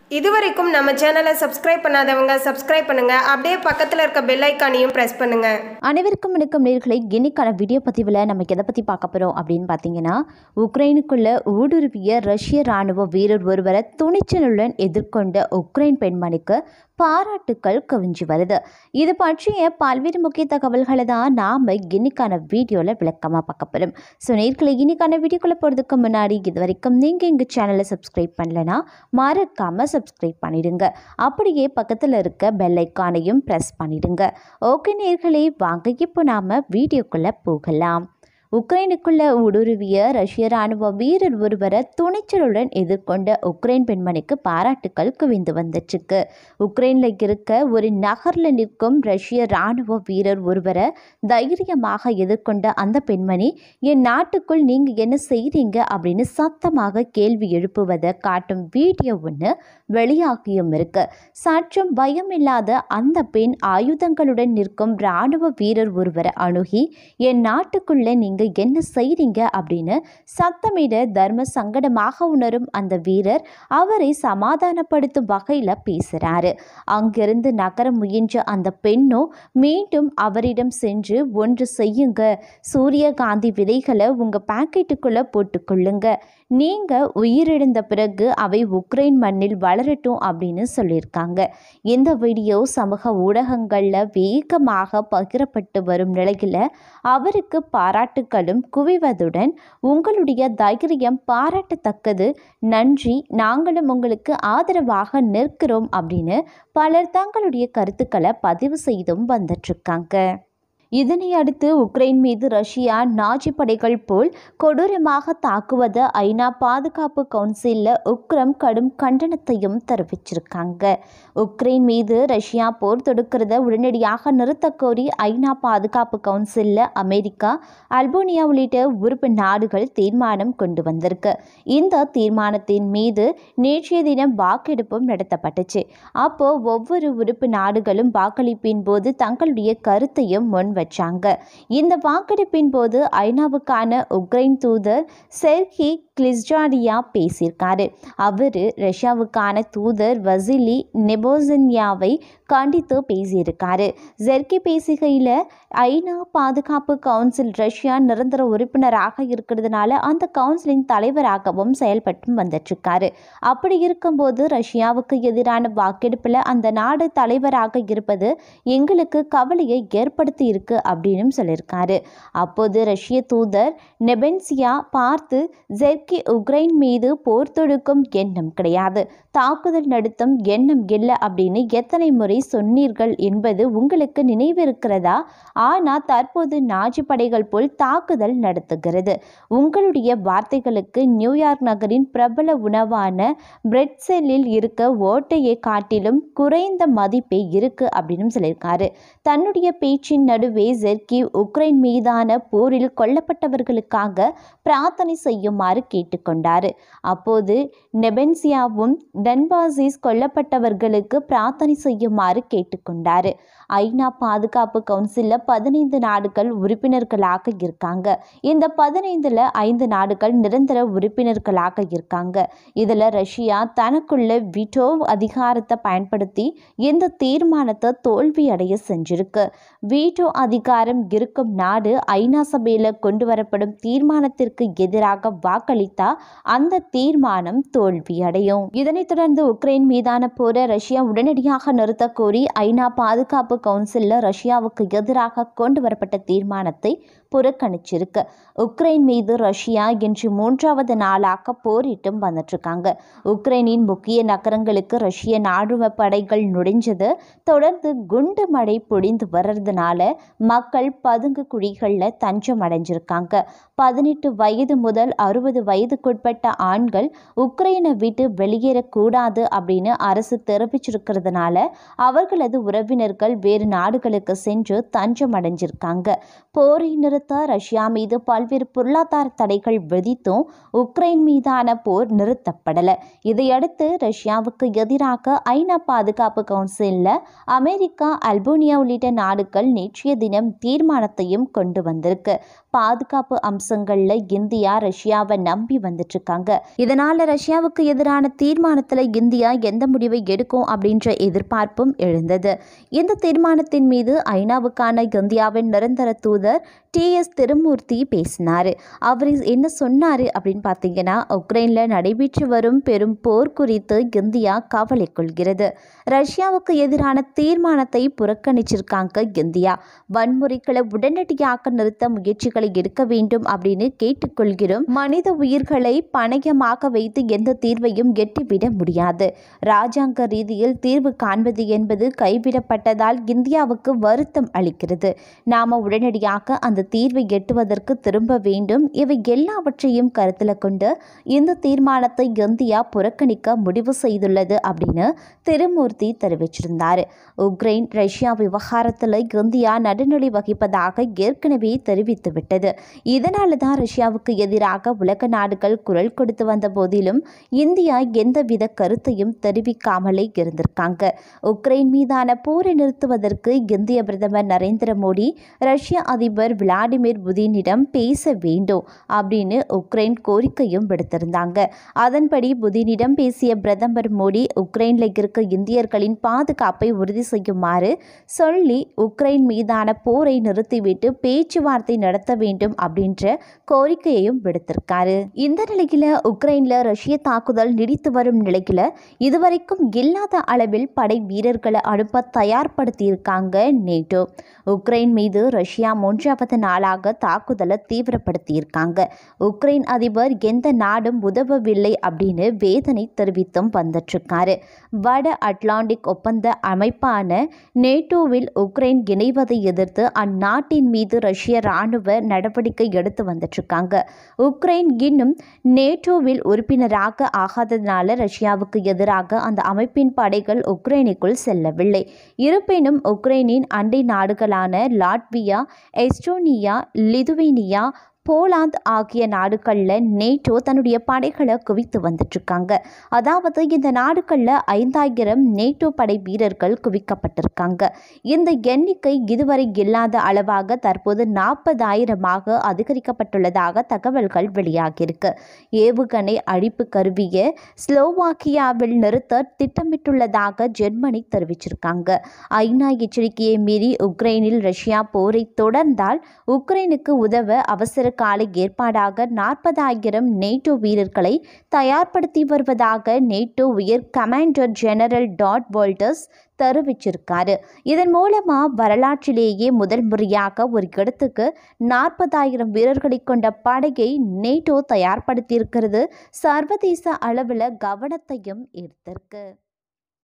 இதுவரைக்கும் நம்ம சேனலை சப்ஸ்கிரைப் பண்ணாதவங்க சப்ஸ்கிரைப் பண்ணுங்க அப்படியே பக்கத்தில் இருக்க பெல் ஐக்கானையும் ப்ரெஸ் பண்ணுங்க அனைவருக்கும் வணக்கம் நேர்களை இன்னைக்கான வீடியோ பதிவில் நம்ம எதை பற்றி பார்க்க போகிறோம் அப்படின்னு பார்த்தீங்கன்னா உக்ரைனுக்குள்ள ஊடுருவிய ரஷ்ய ராணுவ வீரர் ஒருவரை துணிச்சலுடன் எதிர்கொண்ட உக்ரைன் பெண்மணிக்கு பாராட்டுக்கள் குவிஞ்சு வருது இது பற்றிய பல்வேறு முக்கிய தகவல்களை தான் நாம் இன்னைக்கான வீடியோவில் விளக்கமாக பார்க்க போகிறோம் ஸோ நேர்களை இன்னைக்கான வீடியோக்குள்ளே போகிறதுக்கு முன்னாடி இது வரைக்கும் நீங்கள் எங்கள் சேனலை சப்ஸ்கிரைப் பண்ணலைன்னா மறக்காமல் சப்ஸ்கிரைப் பண்ணிடுங்க அப்படியே பக்கத்தில் இருக்க பெல் ஐக்கானையும் ப்ரெஸ் பண்ணிடுங்க ஓகே நேர்களே வாங்க இப்போ நாம் வீடியோக்குள்ளே போகலாம் உக்ரைனுக்குள்ள ஊடுருவிய ரஷ்ய ராணுவ வீரர் ஒருவரை துணிச்சலுடன் எதிர்கொண்ட உக்ரைன் பெண்மணிக்கு பாராட்டுக்கள் குவிந்து வந்துட்டுருக்கு உக்ரைனில் இருக்க ஒரு நகரில் நிற்கும் ரஷ்ய ராணுவ வீரர் ஒருவரை தைரியமாக எதிர்கொண்ட அந்த பெண்மணி என் நாட்டுக்குள் நீங்கள் என்ன செய்கிறீங்க அப்படின்னு சத்தமாக கேள்வி எழுப்புவதை காட்டும் வீடியோ ஒன்று வெளியாகியும் இருக்கு சற்றும் பயம் இல்லாத அந்த பெண் ஆயுதங்களுடன் நிற்கும் இராணுவ வீரர் ஒருவரை அணுகி என் நாட்டுக்குள்ளே நீங்கள் என்ன செய்கிறீங்க அப்படின்னு சத்தமிட தர்ம சங்கடமாக உணரும் அந்த வீரர் அவரை சமாதானப்படுத்தும் வகையில் பேசுகிறாரு அங்கிருந்து நகர முயன்ற அந்த பெண்ணோ மீண்டும் அவரிடம் சென்று ஒன்று செய்யுங்க சூரியகாந்தி விதைகளை உங்கள் பாக்கெட்டுக்குள்ளே போட்டுக்கொள்ளுங்க நீங்கள் உயிரிழந்த பிறகு அவை உக்ரைன் மண்ணில் வளரட்டும் அப்படின்னு சொல்லியிருக்காங்க இந்த வீடியோ சமூக ஊடகங்களில் வேகமாக பகிரப்பட்டு வரும் நிலையில் அவருக்கு பாராட்டுகளும் குவிவதுடன் உங்களுடைய தைரியம் பாராட்டத்தக்கது நன்றி நாங்களும் உங்களுக்கு ஆதரவாக நிற்கிறோம் அப்படின்னு பலர் தங்களுடைய கருத்துக்களை பதிவு செய்தும் வந்துட்டுருக்காங்க இதனை அடுத்து உக்ரைன் மீது ரஷ்யா நாஜி படைகள் போல் கொடூரமாக தாக்குவதை ஐநா பாதுகாப்பு கவுன்சிலில் உக்ரம் கடும் கண்டனத்தையும் தெரிவிச்சிருக்காங்க உக்ரைன் மீது ரஷ்யா போர் தொடுக்கிறத உடனடியாக நிறுத்தக் கோரி ஐநா பாதுகாப்பு கவுன்சிலில் அமெரிக்கா அல்போனியா உள்ளிட்ட உறுப்பு நாடுகள் தீர்மானம் கொண்டு வந்திருக்கு இந்த தீர்மானத்தின் மீது நேற்றைய தினம் வாக்கெடுப்பும் நடத்தப்பட்டுச்சு அப்போ ஒவ்வொரு உறுப்பு நாடுகளும் வாக்களிப்பின் போது தங்களுடைய கருத்தையும் முன் வச்சாங்க இந்த வாக்கெடுப்பின் போது ஐநாவுக்கான உக்ரைன் தூதர் செர்கி கிளிஸ்ஜாடியா பேசியிருக்காரு அவர் ரஷ்யாவுக்கான தூதர் வசிலி நெபோசன்யாவை கண்டித்து பேசியிருக்காரு ஜெர்கி பேசுகையில் ஐநா பாதுகாப்பு கவுன்சில் ரஷ்யா நிரந்தர உறுப்பினராக இருக்கிறதுனால அந்த கவுன்சிலின் தலைவராகவும் செயல்பட்டு வந்துட்டுருக்காரு அப்படி இருக்கும்போது ரஷ்யாவுக்கு எதிரான வாக்கெடுப்பில் அந்த நாடு தலைவராக இருப்பது எங்களுக்கு கவலையை ஏற்படுத்தி இருக்கு அப்படின்னு சொல்லியிருக்காரு அப்போது ரஷ்ய தூதர் நெபென்சியா பார்த்து ஜெர்கி உக்ரைன் மீது போர் தொடுக்கும் எண்ணம் கிடையாது தாக்குதல் நடத்தும் எண்ணம் இல்லை அப்படின்னு எத்தனை முறை சொன்னீர்கள் என்பது உங்களுக்கு நினைவிருக்கிறதா ஆனால் தற்போது நாஜி படைகள் போல் தாக்குதல் நடத்துகிறது உங்களுடைய வார்த்தைகளுக்கு நியூயார்க் நகரின் பிரபல உணவான பிரெட்செல்லில் இருக்க ஓட்டையை காட்டிலும் குறைந்த மதிப்பே இருக்கு அப்படின்னு சொல்லியிருக்காரு தன்னுடைய பேச்சின் நடுவே ஜெர்கி உக்ரைன் மீதான போரில் கொல்லப்பட்டவர்களுக்காக பிரார்த்தனை செய்யுமாறு கேட்டுக்கொண்டார் அப்போது நெபென்சியாவும் டன்பாசிஸ் கொல்லப்பட்டவர்களுக்கு பிரார்த்தனை செய்யுமாறு கேட்டுக்கொண்டார் ஐநா பாதுகாப்பு கவுன்சிலில் பதினைந்து நாடுகள் உறுப்பினர்களாக இருக்காங்க இந்த பதினைந்தில் ஐந்து நாடுகள் நிரந்தர உறுப்பினர்களாக இருக்காங்க இதில் ரஷ்யா தனக்குள்ள விட்டோ அதிகாரத்தை பயன்படுத்தி இந்த தீர்மானத்தை தோல்வி அடைய செஞ்சிருக்கு வீட்டோ அதிகாரம் இருக்கும் நாடு ஐநா சபையில் கொண்டு வரப்படும் தீர்மானத்திற்கு எதிராக வாக்களித்தா அந்த தீர்மானம் தோல்வி அடையும் இதனைத் தொடர்ந்து உக்ரைன் மீதான போரை ரஷ்யா உடனடியாக நிறுத்த கோரி ஐநா பாதுகாப்பு கவுன்சிலில் ரஷ்யாவுக்கு எதிராக கொண்டு வரப்பட்ட தீர்மானத்தை புறக்கணிச்சிருக்கு உக்ரைன் மீது ரஷ்யா இன்று மூன்றாவது நாளாக போரிட்டும் வந்துட்டுருக்காங்க உக்ரைனின் முக்கிய நகரங்களுக்கு ரஷ்ய ராணுவ படைகள் நுழைஞ்சது தொடர்ந்து குண்டு மழை பொழிந்து வர்றதுனால மக்கள் பதுங்கு குழிகளில் தஞ்சம் அடைஞ்சிருக்காங்க பதினெட்டு வயது முதல் அறுபது வயதுக்குட்பட்ட ஆண்கள் உக்ரைனை விட்டு வெளியேறக்கூடாது அப்படின்னு அரசு தெரிவிச்சிருக்கிறதுனால அவர்களது உறவினர்கள் வேறு நாடுகளுக்கு சென்று தஞ்சம் அடைஞ்சிருக்காங்க போரை நிறுத்த நிறுத்த ரஷ்யா மீது பல்வேறு பொருளாதார தடைகள் விதித்தும் உக்ரைன் மீதான போர் நிறுத்தப்படலை இதையடுத்து ரஷ்யாவுக்கு எதிராக ஐநா பாதுகாப்பு கவுன்சிலில் அமெரிக்கா அல்போனியா உள்ளிட்ட நாடுகள் நேற்றைய தினம் தீர்மானத்தையும் கொண்டு வந்திருக்கு பாதுகாப்பு அம்சங்கள்ல இந்தியா ரஷ்யாவை நம்பி வந்துட்டு இருக்காங்க இதனால ரஷ்யாவுக்கு எதிரான தீர்மானத்துல இந்தியா எந்த முடிவை எடுக்கும் அப்படின்ற எதிர்பார்ப்பும் எழுந்தது இந்த தீர்மானத்தின் மீது ஐநாவுக்கான இந்தியாவின் நிரந்தர தூதர் டி எஸ் திருமூர்த்தி பேசினார் அவர் என்ன சொன்னார் அப்படின்னு பார்த்தீங்கன்னா உக்ரைனில் நடைபெற்று வரும் பெரும் போர் குறித்து இந்தியா கவலை கொள்கிறது ரஷ்யாவுக்கு எதிரான தீர்மானத்தை புறக்கணிச்சிருக்காங்க இந்தியா வன்முறைகளை உடனடியாக நிறுத்த முயற்சிகளை எடுக்க வேண்டும் அப்படின்னு கேட்டுக்கொள்கிறோம் மனித உயிர்களை பணயமாக வைத்து எந்த தீர்வையும் எட்டிவிட முடியாது ராஜாங்க ரீதியில் தீர்வு காண்பது என்பது கைவிடப்பட்டதால் இந்தியாவுக்கு வருத்தம் அளிக்கிறது நாம உடனடியாக அந்த தீர்வை எட்டுவதற்கு திரும்ப வேண்டும் இவை எல்லாவற்றையும் கருத்தில் கொண்டு இந்த தீர்மானத்தை இந்தியா புறக்கணிக்க முடிவு செய்துள்ளது அப்படின்னு திருமூர்த்தி தெரிவிச்சிருந்தார் உக்ரைன் ரஷ்யா விவகாரத்தில் இந்தியா நடுநிலை வகிப்பதாக ஏற்கனவே தெரிவித்துவிட்டது இதனால தான் ரஷ்யாவுக்கு எதிராக உலக நாடுகள் குரல் கொடுத்து வந்த போதிலும் இந்தியா எந்தவித கருத்தையும் தெரிவிக்காமலே இருந்திருக்காங்க உக்ரைன் மீதான போரை நிறுத்துவதற்கு இந்திய பிரதமர் நரேந்திர மோடி ரஷ்ய அதிபர் விளாடிமிர் புதினிடம் பேச வேண்டும் அப்படின்னு உக்ரைன் கோரிக்கையும் விடுத்திருந்தாங்க அதன்படி புதினிடம் பேசிய பிரதமர் மோடி உக்ரைனில் இருக்க இந்தியர்களின் பாதுகாப்பை உறுதி செய்யுமாறு சொல்லி உக்ரைன் மீதான போரை நிறுத்திவிட்டு பேச்சுவார்த்தை நடத்த வேண்டும் அப்படின்ற கோரிக்கையையும் விடுத்திருக்காரு இந்த நிலையில உக்ரைன்ல ரஷ்ய தாக்குதல் நீடித்து வரும் நிலையில இதுவரைக்கும் இல்லாத அளவில் படை வீரர்களை அனுப்ப தயார்படுத்தியிருக்காங்க நேட்டோ உக்ரைன் மீது ரஷ்யா மூன்றாவது நாளாக தாக்குதலை தீவிரப்படுத்தியிருக்காங்க உக்ரைன் அதிபர் எந்த நாடும் உதவவில்லை அப்படின்னு வேதனை தெரிவித்தும் வந்துட்டுருக்காரு வட அட்லாண்டிக் ஒப்பந்த அமைப்பான நேட்டோவில் உக்ரைன் இணைவதை எதிர்த்து அந்நாட்டின் மீது ரஷ்ய இராணுவ நடவடிக்கை எடுத்து வந்துட்டுருக்காங்க உக்ரைன் இன்னும் நேட்டோவில் உறுப்பினராக ஆகாததுனால ரஷ்யாவுக்கு எதிராக அந்த அமைப்பின் படைகள் உக்ரைனுக்குள் செல்லவில்லை இருப்பினும் உக்ரைனின் அண்டை நாடுகளான லாட்வியா எஸ்டோனியா லிதுவேனியா போலாந்து ஆகிய நாடுகளில் நேட்டோ தன்னுடைய படைகளை குவித்து வந்துட்டுருக்காங்க அதாவது இந்த நாடுகளில் ஐந்தாயிரம் நேட்டோ படை வீரர்கள் குவிக்கப்பட்டிருக்காங்க இந்த எண்ணிக்கை இதுவரை இல்லாத அளவாக தற்போது நாற்பதாயிரமாக அதிகரிக்கப்பட்டுள்ளதாக தகவல்கள் வெளியாகியிருக்கு ஏவுகணை அழிப்பு கருவியை ஸ்லோவாக்கியாவில் நிறுத்த திட்டமிட்டுள்ளதாக ஜெர்மனி தெரிவிச்சிருக்காங்க ஐநா எச்சரிக்கையை மீறி உக்ரைனில் ரஷ்யா போரை தொடர்ந்தால் உக்ரைனுக்கு உதவ அவசர கால ஏற்பாடாக நாற்பதாயிரம் நேட்டோ வீரர்களை தயார்படுத்தி வருவதாக நேட்டோ உயர் கமாண்டர் ஜெனரல் டாட் போல்டர்ஸ் தெரிவிச்சிருக்காரு இதன் மூலமா வரலாற்றிலேயே முதல் முறையாக ஒரு இடத்துக்கு நாற்பதாயிரம் வீரர்களை கொண்ட படையை நேட்டோ தயார்படுத்தியிருக்கிறது சர்வதேச அளவில் கவனத்தையும் ஈர்த்திருக்கு